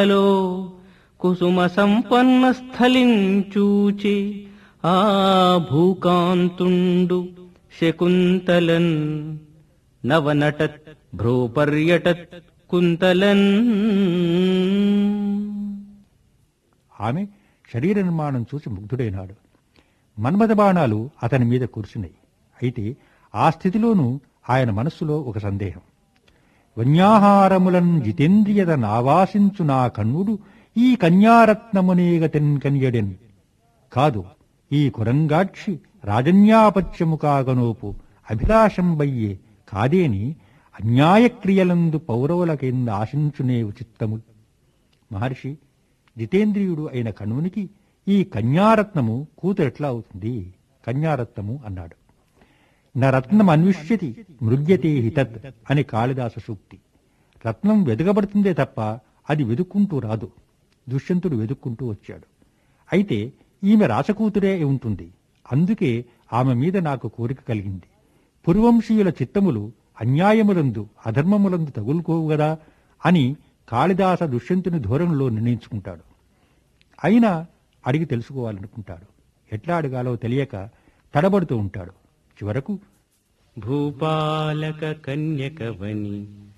లో కుసుమ సంపన్న స్థలించూచి ఆ భూకాంతుండు శకుంతలన్ నవనటత్ భ్రూపర్యటత్ కుంతలన్ ఆమె శరీర నిర్మాణం చూసి ముగ్ధుడైనాడు మన్మథ బాణాలు అతని మీద కూర్చున్నాయి అయితే ఆ స్థితిలోనూ ఆయన మనస్సులో ఒక సందేహం వన్యాహారములన్ జితేంద్రియత నావాసించు నా కన్నుడు ఈ కన్యారత్నమునేగతెన్ కన్యడెన్ కాదు ఈ కురంగాక్షి రాజన్యాపత్యము కాగనోపు అభిలాషం బయ్యే కాదేని అన్యాయక్రియలందు పౌరవుల కింద ఆశించునే చిత్తము మహర్షి జితేంద్రియుడు అయిన కణువునికి ఈ కన్యారత్నము కూతురెట్లా అవుతుంది కన్యారత్నము అన్నాడు న రత్నం అన్విష్యతి మృగ్యతే హితత్ అని కాళిదాస సూక్తి రత్నం వెదకబడుతుందే తప్ప అది వెదుక్కుంటూ రాదు దుష్యంతుడు వెదుక్కుంటూ వచ్చాడు అయితే ఈమె రాసకూతురే అయి ఉంటుంది అందుకే ఆమె మీద నాకు కోరిక కలిగింది పురువంశీయుల చిత్తములు అన్యాయములందు అధర్మములందు తగులుకోవు గదా అని కాళిదాస దుష్యంతుని ధోరణిలో నిర్ణయించుకుంటాడు అయినా అడిగి తెలుసుకోవాలనుకుంటాడు ఎట్లా అడగాలో తెలియక తడబడుతూ ఉంటాడు చివరకు భూపాలక కన్యకవని